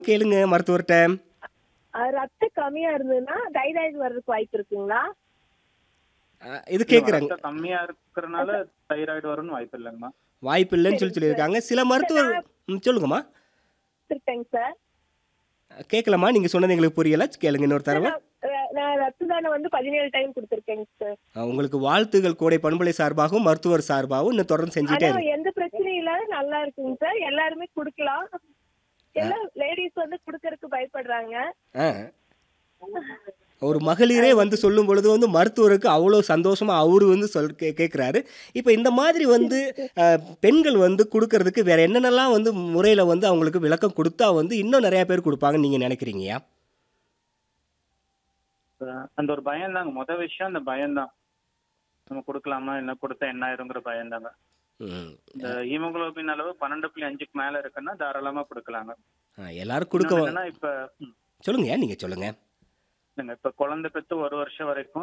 கேளுங்க மருத்துவர்கிட்ட அஹ் ரத்தம் கம்மியா இருந்ததுன்னா தைராய்டு வர்றதுக்கு வாய்ப்பு இருக்குங்களா அஹ் இது கேட்குறாங்க ரத்தம் கம்மியா இருக்கிறனால தைராய்டு வரும்னு வாய்ப்பு இல்லைங்கம்மா வாய்ப்பு இல்லைன்னு சொல்லி சொல்லியிருக்காங்க சில மருத்துவர் ம், சொல்லுங்கம்மா இருக்கேங்க சார் கேட்கலாமா நீங்கள் சொன்னது எங்களுக்கு புரியல கேளுங்க இன்னொரு தடவை நான் நான் ரத்த தானம் வந்து பதினேழு டைம் கொடுத்துருக்கேங்க சார் அஹ் உங்களுக்கு வாழ்த்துகள் கோடை பண்பலை சார்பாகவும் மருத்துவர் சார்பாகவும் இன்னும் தொடர்ந்து செஞ்சுட்டே ஆனா இருங்க எந்த பிரச்சனையும் இல்லாத நல்லா இருக்குங்க சார் எல்லாருமே குடுக்கலாம் எல்லாம் லேடிஸ் வந்து குடுக்கறதுக்கு பயப்படுறாங்க ஆ. ஒரு மகளிரே வந்து சொல்லும் பொழுது வந்து மருத்துவருக்கு அவ்வளோ சந்தோஷமா அவரு வந்து சொல் கே கேட்குறாரு இப்போ இந்த மாதிரி வந்து அஹ், பெண்கள் வந்து கொடுக்கறதுக்கு வேற என்னென்னலாம் வந்து முறையில் வந்து அவங்களுக்கு விளக்கம் கொடுத்தா வந்து இன்னும் நிறைய பேர் கொடுப்பாங்கன்னு நீங்கள் நினைக்கிறீங்கயா அஹ் அந்த ஒரு பயம் தாங்க முத விஷயம் அந்த பயம்தான் நம்ம கொடுக்கலாமா என்ன கொடுத்தா என்ன ஆயிருங்கிற பயம்தாங்க ம். இந்த ஹீமோகுளோபின் அளவு பன்னெண்டு புள்ளி அஞ்சுக்கு மேல இருக்குன்னா தாராளமா கொடுக்கலாங்க ஆ, எல்லாரும் கொடுக்க இன்னொன்னு என்னன்னா இப்ப ம், சொல்லுங்கய்யா நீங்கள் சொல்லுங்க இல்லைங்க இப்ப குழந்தை பெத்து ஒரு வருஷம் வரைக்கும்